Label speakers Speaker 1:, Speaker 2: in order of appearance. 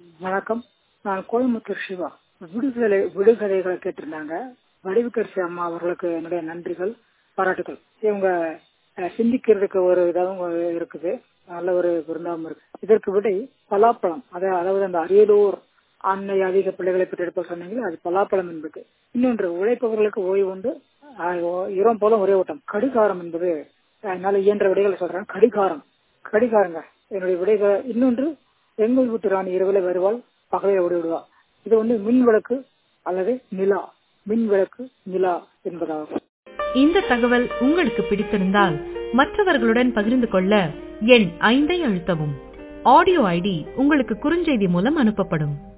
Speaker 1: வணக்கம் நான் கோயம்புத்தூர் சிவா விடுதலை விடுகதைகளை கேட்டிருந்தாங்க வடிவுக்கரசி அம்மா அவர்களுக்கு என்னுடைய நன்றிகள் பாராட்டுகள் இவங்க அஹ், சிந்திக்கிறதுக்கு ஒரு இதாகவும் இருக்குது நல்ல ஒரு விருந்தாகவும் இருக்கு இதற்கு விடை பலாப்பழம் அத- அதாவது அந்த அரியலூர் அன்னை அதிக பிள்ளைகளை பெற்றெடுப்ப சொன்னீங்களே அது பலாப்பழம் என்பது இன்னொன்று உழைப்பவர்களுக்கு ஓய்வு உண்டு அஹ், ஓ- இரவும் போல ஒரே ஓட்டம் கடிகாரம் என்பது என்னால இயன்ற விடைகளை சொல்றேன் கடிகாரம் கடிகாரங்க என்னுடைய விடைகள் இன்னொன்று எங்கள் வீட்டு ராணி இரவில் வருவாள் பகலில் ஓடி விடுவா இது வந்து மின் விளக்கு அல்லது நிலா மின் விளக்கு நிலா என்பதாகும்
Speaker 2: இந்த தகவல் உங்களுக்கு பிடித்திருந்தால் மற்றவர்களுடன் பகிர்ந்து கொள்ள எண் ஐந்தை அழுத்தவும் ஆடியோ ஐடி உங்களுக்கு குறுஞ்செய்தி மூலம் அனுப்பப்படும்